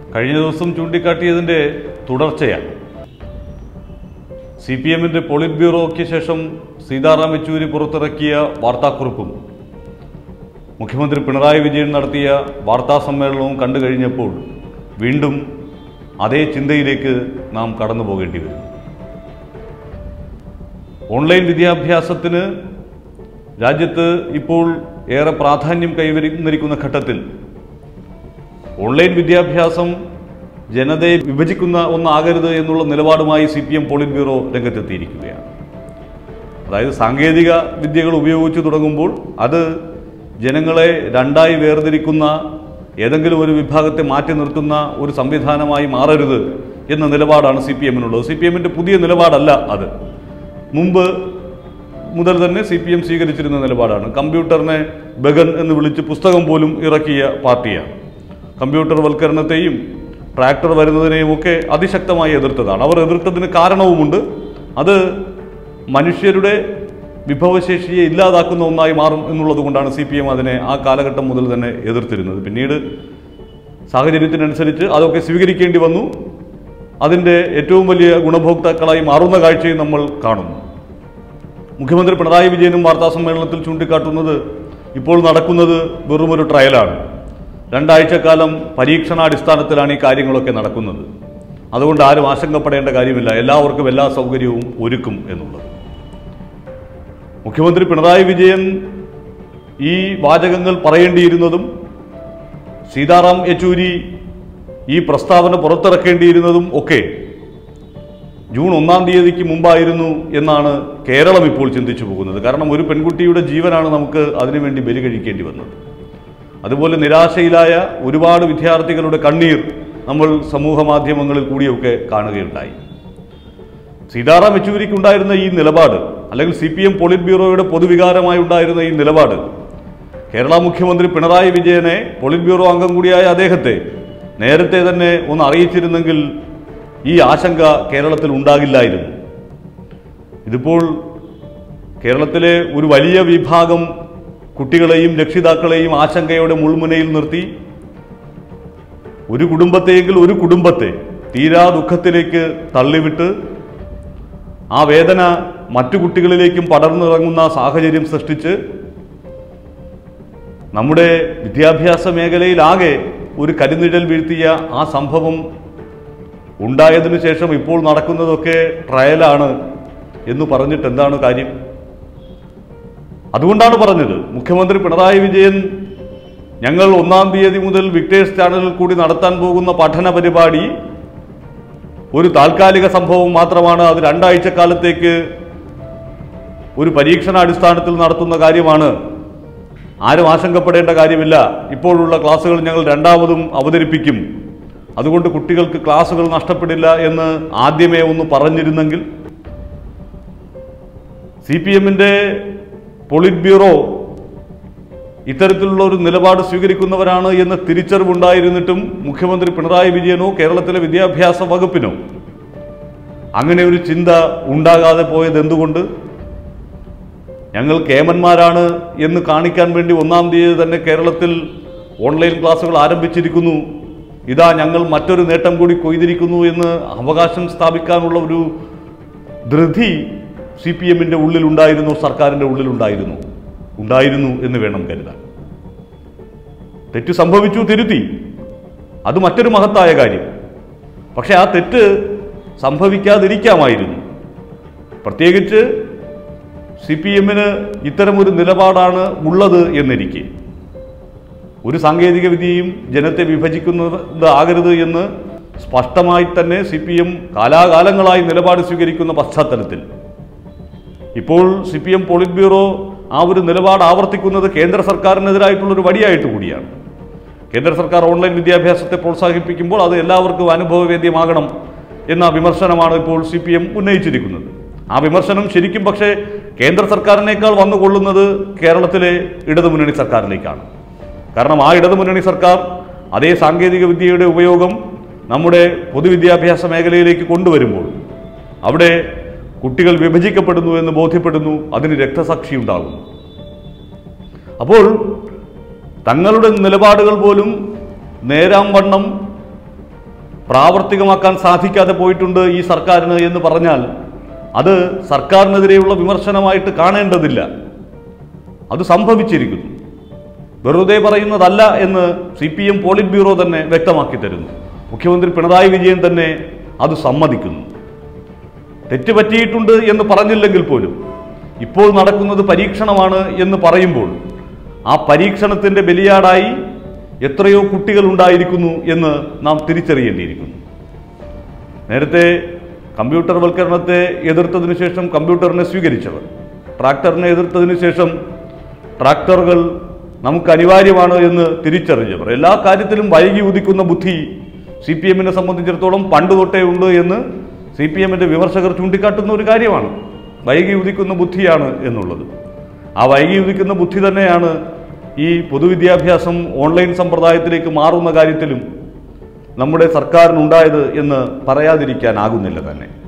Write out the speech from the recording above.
കഴിഞ്ഞ ദിവസം ചൂണ്ടിക്കാട്ടിയതിൻ്റെ തുടർച്ചയാണ് സി പി എമ്മിൻ്റെ പോളിറ്റ് ബ്യൂറോയ്ക്ക് ശേഷം സീതാറാം യെച്ചൂരി പുറത്തിറക്കിയ വാർത്താക്കുറിപ്പും മുഖ്യമന്ത്രി പിണറായി വിജയൻ നടത്തിയ വാർത്താ സമ്മേളനവും കണ്ടു കഴിഞ്ഞപ്പോൾ വീണ്ടും അതേ ചിന്തയിലേക്ക് നാം കടന്നു പോകേണ്ടി വരും ഓൺലൈൻ വിദ്യാഭ്യാസത്തിന് രാജ്യത്ത് ഇപ്പോൾ ഏറെ പ്രാധാന്യം കൈവരിക്കുന്ന ഘട്ടത്തിൽ ഓൺലൈൻ വിദ്യാഭ്യാസം ജനതയെ വിഭജിക്കുന്ന ഒന്നാകരുത് എന്നുള്ള നിലപാടുമായി C P M polit bureau രംഗത്തെത്തിയിരിക്കുകയാണ് അതായത് സാങ്കേതിക വിദ്യകൾ ഉപയോഗിച്ചു തുടങ്ങുമ്പോൾ അത് ജനങ്ങളെ രണ്ടായി വേർതിരിക്കുന്ന ഏതെങ്കിലും ഒരു വിഭാഗത്തെ മാറ്റി നിർത്തുന്ന ഒരു സംവിധാനമായി മാറരുത് എന്ന നിലപാടാണ് സി പി എമ്മിനുള്ളത് സി പി എമ്മിൻ്റെ പുതിയ നിലപാടല്ല അത് മുമ്പ് മുതൽ തന്നെ സി പി എം സ്വീകരിച്ചിരുന്ന നിലപാടാണ് കമ്പ്യൂട്ടറിനെ ബഗൻ എന്ന് വിളിച്ച് പുസ്തകം പോലും ഇറക്കിയ പാർട്ടിയാണ് കമ്പ്യൂട്ടർ വൽക്കരണത്തെയും ട്രാക്ടർ വരുന്നതിനെയും ഒക്കെ അതിശക്തമായി എതിർത്തതാണ് അവർ എതിർത്തതിന് കാരണവുമുണ്ട് അത് മനുഷ്യരുടെ വിഭവശേഷിയെ ഇല്ലാതാക്കുന്ന ഒന്നായി മാറും എന്നുള്ളത് കൊണ്ടാണ് സി പി എം അതിനെ ആ കാലഘട്ടം മുതൽ തന്നെ എതിർത്തിരുന്നത് പിന്നീട് സാഹചര്യത്തിനനുസരിച്ച് അതൊക്കെ സ്വീകരിക്കേണ്ടി വന്നു അതിൻ്റെ ഏറ്റവും വലിയ ഗുണഭോക്താക്കളായി മാറുന്ന കാഴ്ചയും നമ്മൾ കാണുന്നു മുഖ്യമന്ത്രി പിണറായി വിജയനും വാർത്താ സമ്മേളനത്തിൽ ചൂണ്ടിക്കാട്ടുന്നത് ഇപ്പോൾ നടക്കുന്നത് വെറുമൊരു ട്രയലാണ് രണ്ടാഴ്ചക്കാലം പരീക്ഷണാടിസ്ഥാനത്തിലാണ് ഈ കാര്യങ്ങളൊക്കെ നടക്കുന്നത് അതുകൊണ്ട് ആരും ആശങ്കപ്പെടേണ്ട കാര്യമില്ല എല്ലാവർക്കും എല്ലാ സൗകര്യവും ഒരുക്കും എന്നുള്ളത് മുഖ്യമന്ത്രി പിണറായി വിജയൻ ഈ വാചകങ്ങൾ പറയേണ്ടിയിരുന്നതും സീതാറാം യെച്ചൂരി ഈ പ്രസ്താവന പുറത്തിറക്കേണ്ടിയിരുന്നതും ഒക്കെ ജൂൺ ഒന്നാം തീയതിക്ക് മുമ്പായിരുന്നു എന്നാണ് കേരളം ഇപ്പോൾ ചിന്തിച്ചു പോകുന്നത് കാരണം ഒരു പെൺകുട്ടിയുടെ ജീവനാണ് നമുക്ക് അതിനുവേണ്ടി ബലി കഴിക്കേണ്ടി വന്നത് അതുപോലെ നിരാശയിലായ ഒരുപാട് വിദ്യാർത്ഥികളുടെ കണ്ണീർ നമ്മൾ സമൂഹ മാധ്യമങ്ങളിൽ കൂടിയൊക്കെ കാണുകയുണ്ടായി സീതാറാം യെച്ചൂരിക്കുണ്ടായിരുന്ന ഈ നിലപാട് അല്ലെങ്കിൽ സി പി എം പോളിറ്റ് ബ്യൂറോയുടെ പൊതുവികാരമായി ഉണ്ടായിരുന്ന ഈ നിലപാട് കേരള മുഖ്യമന്ത്രി പിണറായി വിജയനെ പോളിറ്റ് ബ്യൂറോ അംഗം കൂടിയായ അദ്ദേഹത്തെ നേരത്തെ തന്നെ ഒന്ന് അറിയിച്ചിരുന്നെങ്കിൽ ഈ ആശങ്ക കേരളത്തിൽ ഉണ്ടാകില്ലായിരുന്നു ഇതിപ്പോൾ കേരളത്തിലെ ഒരു വലിയ വിഭാഗം കുട്ടികളെയും രക്ഷിതാക്കളെയും ആശങ്കയുടെ മുൾമുനയിൽ നിർത്തി ഒരു കുടുംബത്തെയെങ്കിൽ ഒരു കുടുംബത്തെ തീരാ ദുഃഖത്തിലേക്ക് തള്ളിവിട്ട് ആ വേദന മറ്റു കുട്ടികളിലേക്കും പടർന്നിറങ്ങുന്ന സാഹചര്യം സൃഷ്ടിച്ച് നമ്മുടെ വിദ്യാഭ്യാസ മേഖലയിലാകെ ഒരു കരിനിഴൽ വീഴ്ത്തിയ ആ സംഭവം ഉണ്ടായതിനു ശേഷം ഇപ്പോൾ നടക്കുന്നതൊക്കെ ട്രയലാണ് എന്ന് പറഞ്ഞിട്ട് എന്താണ് കാര്യം അതുകൊണ്ടാണ് പറഞ്ഞത് മുഖ്യമന്ത്രി പിണറായി വിജയൻ ഞങ്ങൾ ഒന്നാം തീയതി മുതൽ വിക്ടേഴ്സ് ചാനലിൽ കൂടി നടത്താൻ പോകുന്ന പഠന പരിപാടി ഒരു താൽക്കാലിക സംഭവം മാത്രമാണ് അത് രണ്ടാഴ്ച കാലത്തേക്ക് ഒരു പരീക്ഷണാടിസ്ഥാനത്തിൽ നടത്തുന്ന കാര്യമാണ് ആരും ആശങ്കപ്പെടേണ്ട കാര്യമില്ല ഇപ്പോഴുള്ള ക്ലാസ്സുകൾ ഞങ്ങൾ രണ്ടാമതും അവതരിപ്പിക്കും അതുകൊണ്ട് കുട്ടികൾക്ക് ക്ലാസ്സുകൾ നഷ്ടപ്പെടില്ല എന്ന് ആദ്യമേ ഒന്ന് പറഞ്ഞിരുന്നെങ്കിൽ സി പി എമ്മിൻ്റെ പൊളിറ്റ് ബ്യൂറോ ഇത്തരത്തിലുള്ള ഒരു നിലപാട് സ്വീകരിക്കുന്നവരാണ് എന്ന് തിരിച്ചറിവുണ്ടായിരുന്നിട്ടും മുഖ്യമന്ത്രി പിണറായി വിജയനോ കേരളത്തിലെ വിദ്യാഭ്യാസ വകുപ്പിനോ അങ്ങനെ ഒരു ചിന്ത ഉണ്ടാകാതെ പോയത് എന്തുകൊണ്ട് ഞങ്ങൾ കേമന്മാരാണ് എന്ന് കാണിക്കാൻ വേണ്ടി ഒന്നാം തീയതി തന്നെ കേരളത്തിൽ ഓൺലൈൻ ക്ലാസ്സുകൾ ആരംഭിച്ചിരിക്കുന്നു ഇതാ ഞങ്ങൾ മറ്റൊരു നേട്ടം കൂടി കൊയ്തിരിക്കുന്നു എന്ന് അവകാശം സ്ഥാപിക്കാനുള്ള ഒരു ധൃതി സി പി എമ്മിൻ്റെ ഉള്ളിലുണ്ടായിരുന്നു സർക്കാരിൻ്റെ ഉള്ളിലുണ്ടായിരുന്നു ഉണ്ടായിരുന്നു എന്ന് വേണം കരുതാൻ തെറ്റ് സംഭവിച്ചു തിരുത്തി അത് മറ്റൊരു മഹത്തായ കാര്യം പക്ഷെ ആ തെറ്റ് സംഭവിക്കാതിരിക്കാമായിരുന്നു പ്രത്യേകിച്ച് സി പി എമ്മിന് ഇത്തരമൊരു നിലപാടാണ് ഉള്ളത് എന്നിരിക്കെ ഒരു സാങ്കേതിക വിദ്യയും ജനത്തെ വിഭജിക്കുന്നത് ആകരുത് എന്ന് സ്പഷ്ടമായി തന്നെ സി പി എം കാലാകാലങ്ങളായി നിലപാട് സ്വീകരിക്കുന്ന പശ്ചാത്തലത്തിൽ ഇപ്പോൾ C P M polit bureau ആ ഒരു നിലപാട് ആവർത്തിക്കുന്നത് കേന്ദ്ര സർക്കാരിനെതിരായിട്ടുള്ളൊരു വടിയായിട്ട് കൂടിയാണ് കേന്ദ്ര സർക്കാർ ഓൺലൈൻ വിദ്യാഭ്യാസത്തെ പ്രോത്സാഹിപ്പിക്കുമ്പോൾ അത് എല്ലാവർക്കും അനുഭവവേദ്യമാകണം എന്ന വിമർശനമാണ് ഇപ്പോൾ സി പി എം ഉന്നയിച്ചിരിക്കുന്നത് ആ വിമർശനം ശരിക്കും പക്ഷേ കേന്ദ്ര സർക്കാരിനേക്കാൾ വന്നുകൊള്ളുന്നത് കേരളത്തിലെ ഇടതുമുന്നണി സർക്കാരിലേക്കാണ് കാരണം ആ ഇടതുമുന്നണി സർക്കാർ അതേ സാങ്കേതിക വിദ്യയുടെ ഉപയോഗം നമ്മുടെ പൊതുവിദ്യാഭ്യാസ മേഖലയിലേക്ക് കൊണ്ടുവരുമ്പോൾ അവിടെ കുട്ടികൾ വിഭജിക്കപ്പെടുന്നു എന്ന് ബോധ്യപ്പെടുന്നു അതിന് രക്തസാക്ഷി ഉണ്ടാകുന്നു അപ്പോൾ തങ്ങളുടെ നിലപാടുകൾ പോലും നേരാം വണ്ണം പ്രാവർത്തികമാക്കാൻ സാധിക്കാതെ പോയിട്ടുണ്ട് ഈ സർക്കാരിന് എന്ന് പറഞ്ഞാൽ അത് സർക്കാരിനെതിരെയുള്ള വിമർശനമായിട്ട് കാണേണ്ടതില്ല അത് സംഭവിച്ചിരിക്കുന്നു വെറുതെ പറയുന്നതല്ല എന്ന് C P M polit bureau തന്നെ വ്യക്തമാക്കി തരുന്നു മുഖ്യമന്ത്രി പിണറായി വിജയൻ തന്നെ അത് സമ്മതിക്കുന്നു തെറ്റ് പറ്റിയിട്ടുണ്ട് എന്ന് പറഞ്ഞില്ലെങ്കിൽ പോലും ഇപ്പോൾ നടക്കുന്നത് പരീക്ഷണമാണ് എന്ന് പറയുമ്പോൾ ആ പരീക്ഷണത്തിൻ്റെ ബലിയാടായി എത്രയോ കുട്ടികൾ ഉണ്ടായിരിക്കുന്നു എന്ന് നാം തിരിച്ചറിയേണ്ടിയിരിക്കുന്നു നേരത്തെ കമ്പ്യൂട്ടർ വൽക്കരണത്തെ എതിർത്തതിനു ശേഷം കമ്പ്യൂട്ടറിനെ സ്വീകരിച്ചവർ ട്രാക്ടറിനെ എതിർത്തതിനു ശേഷം ട്രാക്ടറുകൾ നമുക്ക് അനിവാര്യമാണ് എന്ന് തിരിച്ചറിഞ്ഞവർ എല്ലാ കാര്യത്തിലും വൈകി ഉദിക്കുന്ന ബുദ്ധി സി പി എമ്മിനെ സംബന്ധിച്ചിടത്തോളം പണ്ട് തൊട്ടേ ഉണ്ട് എന്ന് സി പി എമ്മിൻ്റെ വിമർശകർ ചൂണ്ടിക്കാട്ടുന്ന ഒരു കാര്യമാണ് വൈകി ഉദിക്കുന്ന ബുദ്ധിയാണ് എന്നുള്ളത് ആ വൈകി ഉദിക്കുന്ന ബുദ്ധി തന്നെയാണ് ഈ പൊതുവിദ്യാഭ്യാസം ഓൺലൈൻ സമ്പ്രദായത്തിലേക്ക് മാറുന്ന കാര്യത്തിലും നമ്മുടെ സർക്കാരിനുണ്ടായത് എന്ന് പറയാതിരിക്കാനാകുന്നില്ല തന്നെ